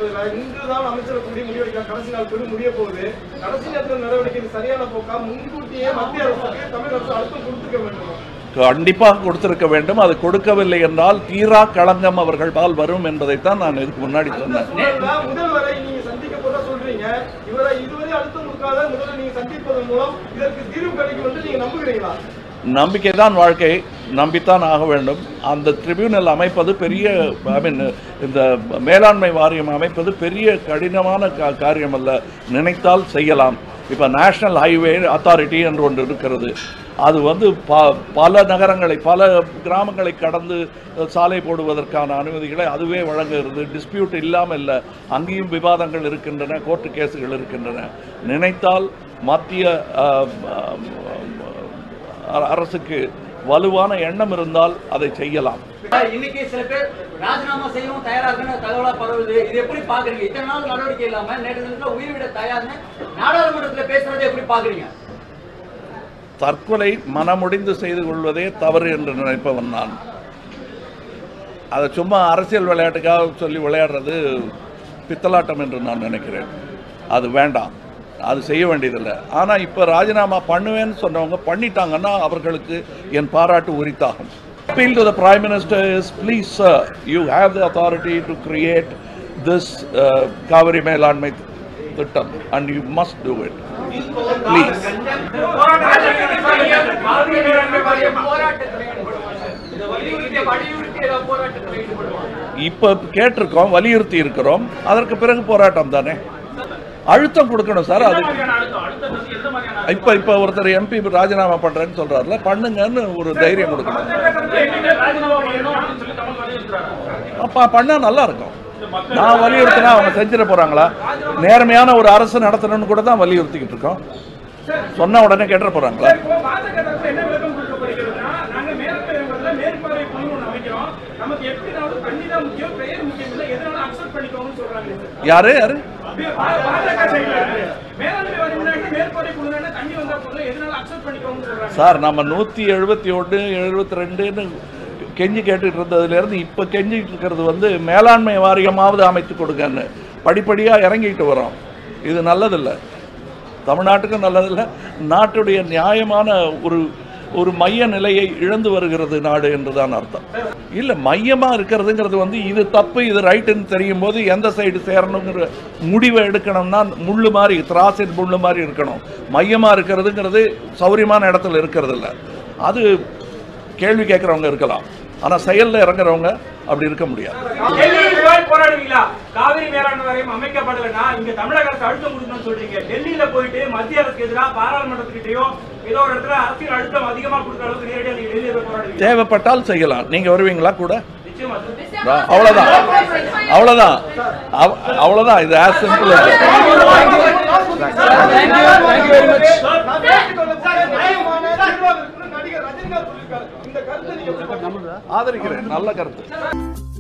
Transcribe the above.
அமைப்பதில் இன்றுதான் அமைச்சர் கூடி முடிவெடுக்கலாம் கடைசி நாள் கூடி முடிய போகுது கடைசி நேரத்தில் நடவடிக்கை இது சரியான போக்கா முன்கூட்டியே மத்திய அரசுக்கு தமிழக அரசு அழுத்தம் கொடுத்துக்க வேண்டும் கண்டிப்பாக கொடுத்திருக்க வேண்டும் அது கொடுக்கவில்லை என்றால் தீரா களங்கம் அவர்கள் பால் வரும் என்பதைத்தான் நான் இதுக்கு முன்னாடி சொன்னேன் சூழல்ல முதல்வரை நீங்க சந்திக்க போறதா சொல்றீங்க இவரை இதுவரை அழுத்தம் கொடுக்காத முதல்வர் நீங்க சந்திப்பதன் மூலம் இதற்கு தீர்வு கிடைக்கும் என்று நீங்க நம்புகிறீங்களா நம்பிக்கை தான் வாழ்க்கை நம்பித்தான் ஆக வேண்டும் அந்த ட்ரிபியூனல் அமைப்பது பெரிய ஐ மீன் இந்த மேலாண்மை வாரியம் அமைப்பது பெரிய கடினமான கா காரியம் அல்ல நினைத்தால் செய்யலாம் இப்போ நேஷனல் ஹைவே அத்தாரிட்டி என்று ஒன்று இருக்கிறது அது வந்து ப பல நகரங்களை பல கிராமங்களை கடந்து சாலை போடுவதற்கான அனுமதிகளை அதுவே வழங்குகிறது டிஸ்பியூட் இல்லாமல் இல்லை அங்கேயும் விவாதங்கள் இருக்கின்றன கோர்ட்டு கேஸுகள் இருக்கின்றன நினைத்தால் மத்திய ஆஹ், ஆஹ், அரசுக்கு வலுவான எண்ணம் இருந்தால் அதை செய்யலாம் இன்னைக்கு சில பேர் ராஜினாமா செய்யவும் தயாரா இருக்குன்னு தகவலா பரவுது இது எப்படி பாக்குறீங்க இத்தனை நாள் நடவடிக்கை இல்லாம நேற்று தினத்துல உயிர் விட தயார்னு நாடாளுமன்றத்துல பேசுறதை எப்படி பாக்குறீங்க தற்கொலை மனமுடிந்து செய்து கொள்வதே தவறு என்று நினைப்பவன் நான் அதை சும்மா அரசியல் விளையாட்டுக்காக சொல்லி விளையாடுறது பித்தலாட்டம் என்று நான் நினைக்கிறேன் அது வேண்டாம் அது செய்ய வேண்டியதில்லை ஆனால் இப்போ ராஜினாமா பண்ணுவேன்னு சொன்னவங்க பண்ணிட்டாங்கன்னா அவர்களுக்கு என் பாராட்டு உரித்தாகும் appeal to the prime minister is please sir you have the authority to create this uh, kaveri மேலாண்மை திட்டம் and you must do it please இப்போ கேட்டிருக்கோம் வலியுறுத்தி இருக்கிறோம் அதற்கு பிறகு போராட்டம் தானே அழுத்தம் கொடுக்கணும் சார் அது இப்ப இப்ப ஒருத்தர் எம்பி ராஜினாமா பண்றேன்னு சொல்றாருல பண்ணுங்கன்னு ஒரு தைரியம் கொடுக்கணும் அப்ப பண்ணா நல்லா இருக்கும் நான் வலியுறுத்தினா அவங்க செஞ்சிட போறாங்களா நேர்மையான ஒரு அரசு நடத்தணும்னு கூட தான் வலியுறுத்திக்கிட்டு இருக்கோம் சொன்ன உடனே கேட்டுற போறாங்களா இப்போ பாஜக தரப்புல என்ன விளக்கம் கொடுக்கப்படுகிறதுனா நாங்க மேற்பார்வை மேற்பார்வை குழு ஒண்ணு அமைக்கிறோம் நமக்கு எப்படினாலும் தண்ணி தான் முக்கியம் பெயர் முக்கியம் இல்லை எதனாலும் அக்செப்ட் பண்ணிக்கோங்கன்னு சொல்றாங்க சார் யாரு யாரு பா- பாஜக சைடுல மேலாண்மை வாரியம் முன்னாடி மேற்பார்வை குழு தண்ணி வந்தா போதும் எதனாலும் அக்செப்ட் பண்ணிக்கோங்கன்னு சொல்றாங்க சார் நம்ம நூற்றி எழுபத்தி ஒன்று எழுபத்தி ரெண்டுன்னு கெஞ்சி கேட்டுட்டு இருந்ததுலேருந்து இப்போ கெஞ்சிட்டு இருக்கிறது வந்து மேலாண்மை வாரியமாவது அமைத்து கொடுங்கன்னு படிப்படியாக இறங்கிட்டு வரோம் இது நல்லதில்லை தமிழ்நாட்டுக்கும் நல்லதில்லை நாட்டுடைய நியாயமான ஒரு ஒரு மைய நிலையை இழந்து வருகிறது நாடு என்றுதான் அர்த்தம் இல்லை மையமாக இருக்கிறதுங்கிறது வந்து இது தப்பு இது ரைட்டுன்னு தெரியும் போது எந்த சைடு சேரணுங்கிற முடிவை எடுக்கணும்னா முள்ளு மாதிரி திராசின் முள்ளு மாதிரி இருக்கணும் மையமாக இருக்கிறதுங்கிறது சௌரியமான இடத்துல இருக்கிறது இல்ல அது கேள்வி கேட்குறவங்க இருக்கலாம் ஆனால் செயலில் இறங்குறவங்க அப்படி இருக்க முடியாது டெல்லியில் போய் போராடுவீங்களா காவிரி மேலாண்மை வாரியம் அமைக்கப்படலைன்னா இங்க தமிழக அரசு அழுத்தம் கொடுக்கணும்னு சொல்றீங்க டெல்லியில போயிட்டு மத்திய அரசுக்கு எதிராக பாராளுமன்றத்துக்கிட்டயோ ஏதோ ஒரு இடத்துல அரசியல் அழுத்தம் அதிகமா கொடுக்குற அளவுக்கு நேரடியாக நீங்க டெல்லியில போய் போராடுவீங்க தேவைப்பட்டால் செய்யலாம் நீங்கள் வருவீங்களா கூட நிச்சயமா சார் வா- அவ்வளவுதான் அவ்வளவுதான் அவ்- அவ்வளவுதான் இது ஆஸ் சிம்பிள் நான் கேட்டுக்கொள்ள நியாயமான தீர்வாக இருக்குன்னு நடிகர் ரஜினிகாந்த் சொல்லியிருக்காரு இந்த கருத்தை நீங்க எப்படி பார்க்கறீங்க? ஆதரிக்கிறேன் நல்ல கருத்து